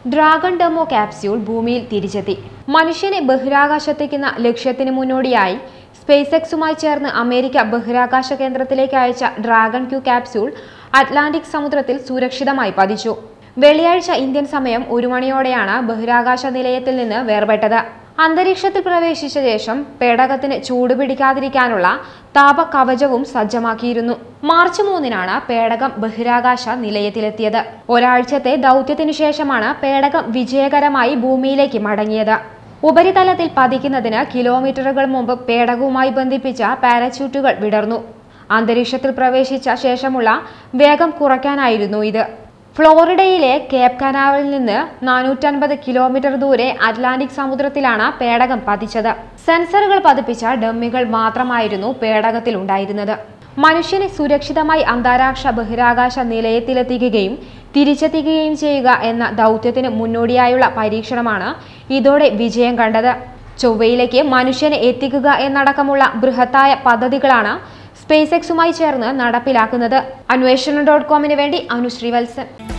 dragon demo capsule ഭൂമിയിൽ തിരിച്ചെത്തി മനുഷ്യനെ ബഹിരാകാശത്തെക്കുന്ന ലക്ഷ്യത്തിന് മുന്നോടിയായി സ്പേസ് എക്സുമായി ചേർന്ന് അമേരിക്ക ബഹിരാകാശ കേന്ദ്രത്തിലേക്ക് അയച്ച ഡ്രാഗൺ ക്യൂ ക്യാപ്സ്യൂൾ അറ്റ്ലാന്റിക് സമുദ്രത്തിൽ സുരക്ഷിതമായി പതിച്ചു വെള്ളിയാഴ്ച ഇന്ത്യൻ സമയം ഒരു മണിയോടെയാണ് ബഹിരാകാശ നിലയത്തിൽ നിന്ന് വേർപെട്ടത് അന്തരീക്ഷത്തിൽ പ്രവേശിച്ച ശേഷം പേടകത്തിന് ചൂടുപിടിക്കാതിരിക്കാനുള്ള താപകവചവും സജ്ജമാക്കിയിരുന്നു മാർച്ച് മൂന്നിനാണ് പേടകം ബഹിരാകാശ നിലയത്തിലെത്തിയത് ഒരാഴ്ചത്തെ ദൗത്യത്തിനു ശേഷമാണ് പേടകം വിജയകരമായി ഭൂമിയിലേക്ക് മടങ്ങിയത് ഉപരിതലത്തിൽ പതിക്കുന്നതിന് കിലോമീറ്ററുകൾ മുമ്പ് പേടകവുമായി ബന്ധിപ്പിച്ച പാരച്യൂട്ടുകൾ വിടർന്നു അന്തരീക്ഷത്തിൽ പ്രവേശിച്ച ശേഷമുള്ള വേഗം കുറയ്ക്കാനായിരുന്നു ഇത് ഫ്ലോറിഡയിലെ കേപ്പ് കനാലിൽ നിന്ന് നാനൂറ്റൻപത് കിലോമീറ്റർ ദൂരെ അറ്റ്ലാന്റിക് സമുദ്രത്തിലാണ് പേടകം പതിച്ചത് സെൻസറുകൾ പതിപ്പിച്ച ഡമ്മികൾ മാത്രമായിരുന്നു പേടകത്തിൽ ഉണ്ടായിരുന്നത് മനുഷ്യനെ സുരക്ഷിതമായി അന്താരാഷ്ട്ര ബഹിരാകാശ നിലയത്തിലെത്തിക്കുകയും തിരിച്ചെത്തിക്കുകയും ചെയ്യുക എന്ന ദൗത്യത്തിന് മുന്നോടിയായുള്ള പരീക്ഷണമാണ് ഇതോടെ വിജയം കണ്ടത് ചൊവ്വയിലേക്ക് മനുഷ്യനെ എത്തിക്കുക എന്നടക്കമുള്ള ബൃഹത്തായ പദ്ധതികളാണ് സ്പേസ് എക്സുമായി ചേർന്ന് നടപ്പിലാക്കുന്നത് അന്വേഷണം ഡോട്ട് കോമിന് വേണ്ടി അനുശ്രീവത്സൻ